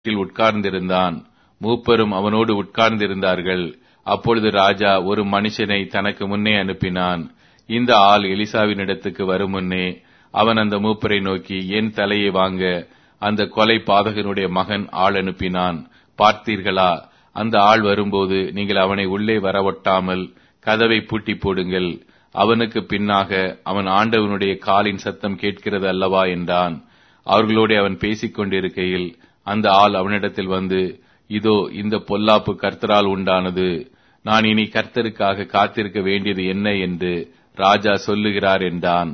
வீட்டில் உட்கார்ந்திருந்தான் மூப்பரும் அவனோடு உட்கார்ந்திருந்தார்கள் அப்பொழுது ராஜா ஒரு மனுஷனை தனக்கு முன்னே அனுப்பினான் இந்த ஆள் எலிசாவினிடத்துக்கு வரும் முன்னே அவன் அந்த மூப்பரை நோக்கி என் தலையை வாங்க அந்த கொலை பாதகனுடைய மகன் ஆள் அனுப்பினான் பார்த்தீர்களா அந்த ஆள் வரும்போது நீங்கள் அவனை உள்ளே வரவொட்டாமல் கதவை பூட்டி போடுங்கள் அவனுக்கு பின்னாக அவன் ஆண்டவனுடைய காலின் சத்தம் கேட்கிறது அல்லவா என்றான் அவர்களோடு அவன் பேசிக் கொண்டிருக்கையில் அந்த ஆள் அவனிடத்தில் வந்து இதோ இந்த பொல்லாப்பு கர்த்தரால் உண்டானது நான் இனி கர்த்தருக்காக காத்திருக்க வேண்டியது என்ன என்று ராஜா சொல்லுகிறார் என்றான்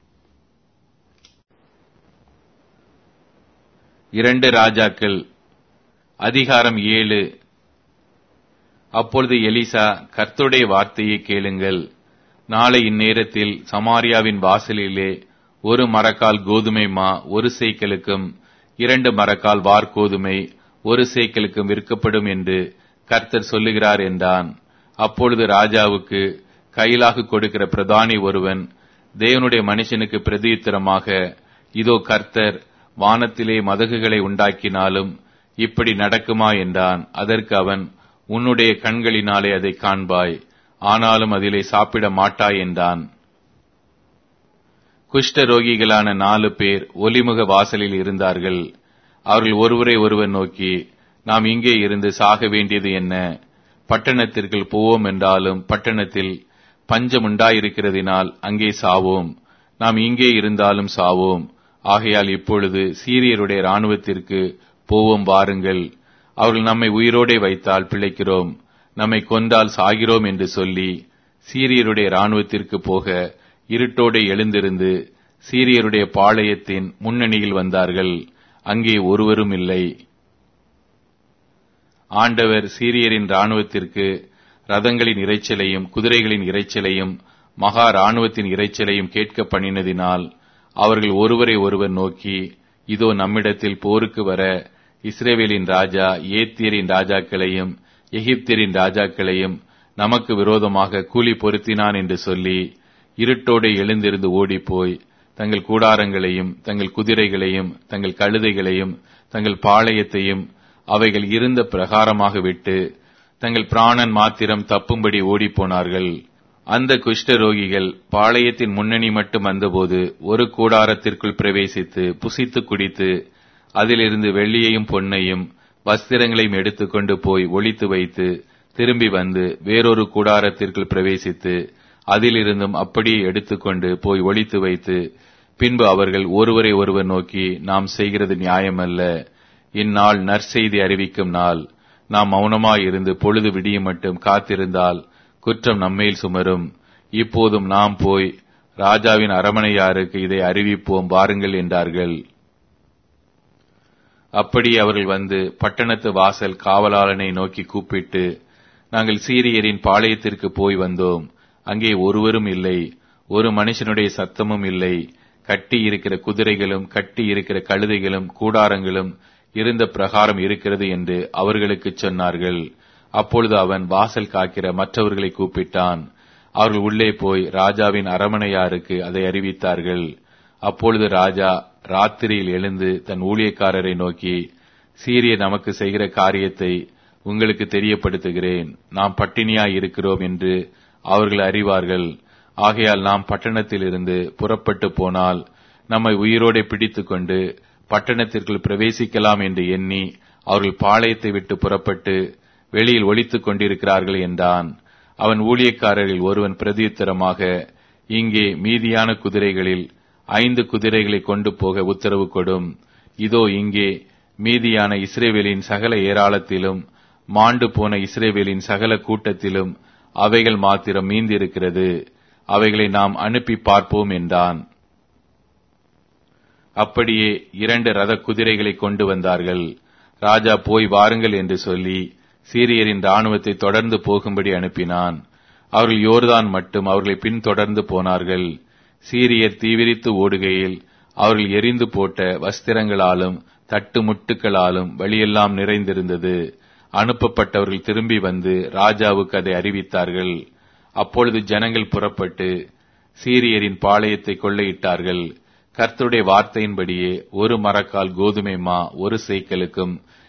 இரண்டு ராஜாக்கள் அதிகாரம் ஏழு அப்பொழுது எலிசா கர்த்தருடைய வார்த்தையை கேளுங்கள் நாளை இந்நேரத்தில் சமாரியாவின் வாசலிலே ஒரு மரக்கால் கோதுமை மா ஒரு சேக்கலுக்கும் இரண்டு மரக்கால் வார்கோதுமை ஒரு சேக்கலுக்கும் விற்கப்படும் என்று கர்த்தர் சொல்லுகிறார் என்றான் அப்பொழுது ராஜாவுக்கு கையிலாக கொடுக்கிற பிரதானி ஒருவன் தேவனுடைய மனுஷனுக்கு பிரதியுத்தரமாக இதோ கர்த்தர் வானத்திலே மதகுகளை உண்டாக்கினாலும் இப்படி நடக்குமா என்றான் அதற்கு அவன் உன்னுடைய கண்களினாலே அதை காண்பாய் ஆனாலும் அதிலே சாப்பிட மாட்டாய் என்றான் குஷ்ட ரோகிகளான நாலு பேர் ஒலிமுக வாசலில் இருந்தார்கள் அவர்கள் ஒருவரை ஒருவர் நோக்கி நாம் இங்கே இருந்து சாக வேண்டியது என்ன பட்டணத்திற்குள் போவோம் என்றாலும் பட்டணத்தில் பஞ்சம் உண்டாயிருக்கிறதினால் அங்கே சாவோம் நாம் இங்கே இருந்தாலும் சாவோம் ஆகையால் இப்பொழுது சீரியருடைய இராணுவத்திற்கு போவோம் வாருங்கள் அவர்கள் நம்மை உயிரோடே வைத்தால் பிழைக்கிறோம் நம்மை கொண்டால் சாகிறோம் என்று சொல்லி சீரியருடைய இராணுவத்திற்கு போக இருட்டோடே எழுந்திருந்து சீரியருடைய பாளையத்தின் முன்னணியில் வந்தார்கள் அங்கே ஒருவரும் இல்லை ஆண்டவர் சீரியரின் இராணுவத்திற்கு ரதங்களின் இறைச்சலையும் குதிரைகளின் இறைச்சலையும் மகா இராணுவத்தின் இறைச்சலையும் கேட்க பண்ணினதினால் அவர்கள் ஒருவரை ஒருவர் நோக்கி இதோ நம்மிடத்தில் போருக்கு வர இஸ்ரேவேலின் ராஜா ஏத்தியரின் ராஜாக்களையும் எகிப்தியரின் ராஜாக்களையும் நமக்கு விரோதமாக கூலி பொருத்தினான் என்று சொல்லி இருட்டோடு எழுந்திருந்து ஓடிப்போய் தங்கள் கூடாரங்களையும் தங்கள் குதிரைகளையும் தங்கள் கழுதைகளையும் தங்கள் பாளையத்தையும் அவைகள் இருந்த பிரகாரமாக விட்டு தங்கள் பிராணன் மாத்திரம் தப்பும்படி ஓடிப்போனார்கள் அந்த குஷ்டரோகிகள் பாளையத்தின் முன்னணி மட்டும் வந்தபோது ஒரு கூடாரத்திற்குள் பிரவேசித்து புசித்து குடித்து அதிலிருந்து வெள்ளியையும் பொன்னையும் வஸ்திரங்களையும் எடுத்துக்கொண்டு போய் ஒளித்து வைத்து திரும்பி வந்து வேறொரு கூடாரத்திற்குள் பிரவேசித்து அதிலிருந்தும் அப்படியே எடுத்துக்கொண்டு போய் ஒளித்து வைத்து பின்பு அவர்கள் ஒருவரை ஒருவர் நோக்கி நாம் செய்கிறது நியாயமல்ல இந்நாள் நற்செய்தி அறிவிக்கும் நாள் நாம் மௌனமாயிருந்து பொழுது விடியும் மட்டும் காத்திருந்தால் குற்றம் நம்மேல் சுமரும் இப்போதும் நாம் போய் ராஜாவின் அரமனையாருக்கு இதை அறிவிப்போம் வாருங்கள் என்றார்கள் அப்படி அவர்கள் வந்து பட்டணத்து வாசல் காவலாளனை நோக்கி கூப்பிட்டு நாங்கள் சீரியரின் பாளையத்திற்கு போய் வந்தோம் அங்கே ஒருவரும் இல்லை ஒரு மனுஷனுடைய சத்தமும் இல்லை கட்டி இருக்கிற குதிரைகளும் கட்டி இருக்கிற கழுதைகளும் கூடாரங்களும் இருந்த பிரகாரம் இருக்கிறது என்று அவர்களுக்கு சொன்னார்கள் அப்பொழுது அவன் வாசல் காக்கிற மற்றவர்களை கூப்பிட்டான் அவர்கள் உள்ளே போய் ராஜாவின் அரமனையாருக்கு அதை அறிவித்தார்கள் அப்பொழுது ராஜா ராத்திரியில் எழுந்து தன் ஊழியக்காரரை நோக்கி சீரிய நமக்கு செய்கிற காரியத்தை உங்களுக்கு தெரியப்படுத்துகிறேன் நாம் பட்டினியாய் இருக்கிறோம் என்று அவர்கள் அறிவார்கள் ஆகையால் நாம் பட்டணத்திலிருந்து புறப்பட்டு போனால் நம்மை உயிரோടെ பிடித்துக்கொண்டு பட்டணத்திற்குள் பிரவேசிக்கலாம் என்று எண்ணி அவர்கள் பாளையத்தை விட்டு புறப்பட்டு வெளியில் ஒழித்துக் கொண்டிருக்கிறார்கள் என்றான் அவன் ஊழியக்காரரில் ஒருவன் பிரதியுத்தரமாக இங்கே மீதியான குதிரைகளில் ஐந்து குதிரைகளை கொண்டு போக உத்தரவு கொடும் இதோ இங்கே மீதியான இஸ்ரேவேலின் சகல ஏராளத்திலும் மாண்டு போன இஸ்ரேவேலின் சகல கூட்டத்திலும் அவைகள் மாத்திரம் மீந்திருக்கிறது அவைகளை நாம் அனுப்பி பார்ப்போம் என்றான் அப்படியே இரண்டு ரத குதிரைகளை கொண்டு வந்தார்கள் ராஜா போய் வாருங்கள் என்று சொல்லி சீரியரின் ராணுவத்தை தொடர்ந்து போகும்படி அனுப்பினான் அவர்கள் யோர்தான் மட்டும் அவர்களை பின்தொடர்ந்து போனார்கள் சீரியர் தீவிரித்து ஓடுகையில் அவர்கள் எரிந்து போட்ட வஸ்திரங்களாலும் தட்டு முட்டுகளாலும் வழியெல்லாம் நிறைந்திருந்தது அனுப்பப்பட்டவர்கள் திரும்பி வந்து ராஜாவுக்கு அதை அறிவித்தார்கள் அப்பொழுது ஜனங்கள் புறப்பட்டு சீரியரின் பாளையத்தை கொள்ளையிட்டார்கள் கர்த்தருடைய வார்த்தையின்படியே ஒரு மரக்கால் கோதுமை மா ஒரு சேக்கலுக்கும்